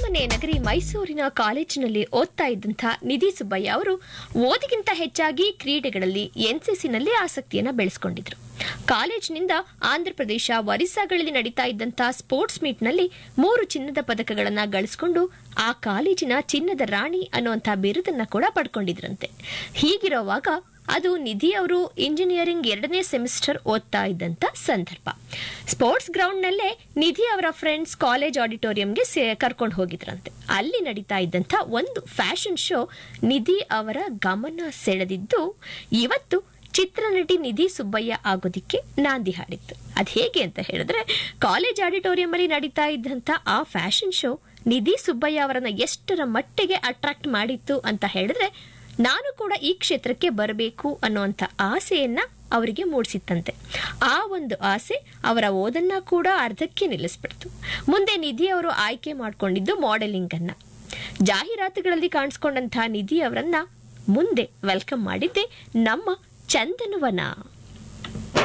ಅರಮನೆ ನಗರಿ ಮೈಸೂರಿನ ಕಾಲೇಜಿನಲ್ಲಿ ಓದ್ತಾ ಇದ್ದಂಥ ನಿಧಿ ಸುಬ್ಬಯ್ಯ ಅವರು ಓದಿಗಿಂತ ಹೆಚ್ಚಾಗಿ ಕ್ರೀಡೆಗಳಲ್ಲಿ ಎನ್ಸಿಸಿನಲ್ಲಿ ಆಸಕ್ತಿಯನ್ನ ಬೆಳೆಸ್ಕೊಂಡಿದ್ರು ಕಾಲೇಜಿನಿಂದ ಆಂಧ್ರಪ್ರದೇಶ ಒರಿಸ್ಸಾಗಳಲ್ಲಿ ನಡೀತಾ ಇದ್ದಂತಹ ಸ್ಪೋರ್ಟ್ಸ್ ಮೀಟ್ನಲ್ಲಿ ಮೂರು ಚಿನ್ನದ ಪದಕಗಳನ್ನ ಗಳಿಸಿಕೊಂಡು ಆ ಕಾಲೇಜಿನ ಚಿನ್ನದ ರಾಣಿ ಅನ್ನುವಂಥ ಬಿರುದನ್ನ ಕೂಡ ಪಡ್ಕೊಂಡಿದ್ರಂತೆ ಹೀಗಿರುವಾಗ ಅದು ನಿಧಿ ಅವರು ಇಂಜಿನಿಯರಿಂಗ್ ಎರಡನೇ ಸೆಮಿಸ್ಟರ್ ಓದ್ತಾ ಇದ್ದಂತ ಸಂದರ್ಭ ಸ್ಪೋರ್ಟ್ಸ್ ಗ್ರೌಂಡ್ನಲ್ಲೇ ನಿಧಿ ಅವರ ಫ್ರೆಂಡ್ಸ್ ಕಾಲೇಜ್ ಆಡಿಟೋರಿಯಂಗೆ ಕರ್ಕೊಂಡು ಹೋಗಿದ್ರಂತೆ ಅಲ್ಲಿ ನಡೀತಾ ಇದ್ದಂಥ ಒಂದು ಫ್ಯಾಷನ್ ಶೋ ನಿಧಿ ಅವರ ಗಮನ ಸೆಳೆದಿದ್ದು ಇವತ್ತು ಚಿತ್ರನಟಿ ನಿಧಿ ಸುಬ್ಬಯ್ಯ ಆಗೋದಿಕ್ಕೆ ನಾಂದಿ ಹಾಡಿತ್ತು ಅದು ಹೇಗೆ ಅಂತ ಹೇಳಿದ್ರೆ ಕಾಲೇಜ್ ಆಡಿಟೋರಿಯಂ ಅಲ್ಲಿ ನಡೀತಾ ಇದ್ದಂಥ ಆ ಫ್ಯಾಷನ್ ಶೋ ನಿಧಿ ಸುಬ್ಬಯ್ಯ ಅವರನ್ನ ಎಷ್ಟರ ಮಟ್ಟಿಗೆ ಅಟ್ರಾಕ್ಟ್ ಮಾಡಿತ್ತು ಅಂತ ಹೇಳಿದ್ರೆ ನಾನು ಕೂಡ ಈ ಕ್ಷೇತ್ರಕ್ಕೆ ಬರಬೇಕು ಅನ್ನುವಂಥ ಆಸೆಯನ್ನ ಅವರಿಗೆ ಮೂಡಿಸಿತ್ತಂತೆ ಆ ಒಂದು ಆಸೆ ಅವರ ಓದನ್ನ ಕೂಡ ಅರ್ಧಕ್ಕೆ ನಿಲ್ಲಿಸ್ಬಿಡ್ತು ಮುಂದೆ ನಿಧಿ ಅವರು ಆಯ್ಕೆ ಮಾಡಿಕೊಂಡಿದ್ದು ಮಾಡೆಲಿಂಗ್ ಅನ್ನ ಜಾಹೀರಾತುಗಳಲ್ಲಿ ಕಾಣಿಸ್ಕೊಂಡಂತಹ ನಿಧಿ ಅವರನ್ನ ಮುಂದೆ ವೆಲ್ಕಮ್ ಮಾಡಿದ್ದೆ ನಮ್ಮ ಚಂದನವನ